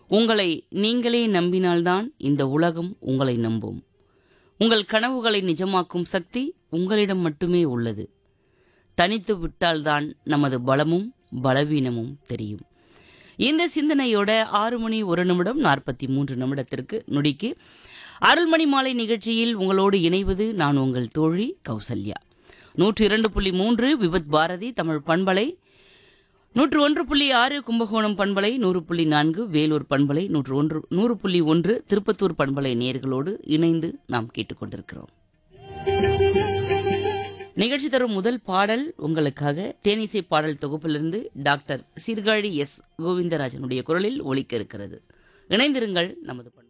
உங்களை நீங்களே நம்பினால்தான் இந்த உலகம் உங்களை நம்பும் உங்கள் கனவுகளை நிஜமாக்கும் சக்தி உங்களிடம் மட்டுமே உள்ளது தனித்து விட்டால்தான் நமது பலமும் பலவீனமும் தெரியும் இந்த சிந்தனையோட ஆறு மணி ஒரு நிமிடம் நாற்பத்தி மூன்று நிமிடத்திற்கு நொடிக்கு அருள்மணி மாலை நிகழ்ச்சியில் உங்களோடு இணைவது நான் உங்கள் தோழி கௌசல்யா நூற்று இரண்டு புள்ளி மூன்று விபத் பாரதி தமிழ் பண்பலை நூற்று ஒன்று புள்ளி ஆறு கும்பகோணம் பண்பலை நூறு புள்ளி நான்கு வேலூர் பண்பலை நூற்று ஒன்று நூறு புள்ளி ஒன்று திருப்பத்தூர் பண்பலை நேர்களோடு இணைந்து நாம் கேட்டுக்கொண்டிருக்கிறோம் நிகழ்ச்சி தரும் முதல் பாடல் உங்களுக்காக தேனிசை பாடல் தொகுப்பிலிருந்து டாக்டர் சீர்காழி எஸ் கோவிந்தராஜனுடைய குரலில் ஒலிக்க இருக்கிறது இணைந்திருங்கள் நமது பண்பலை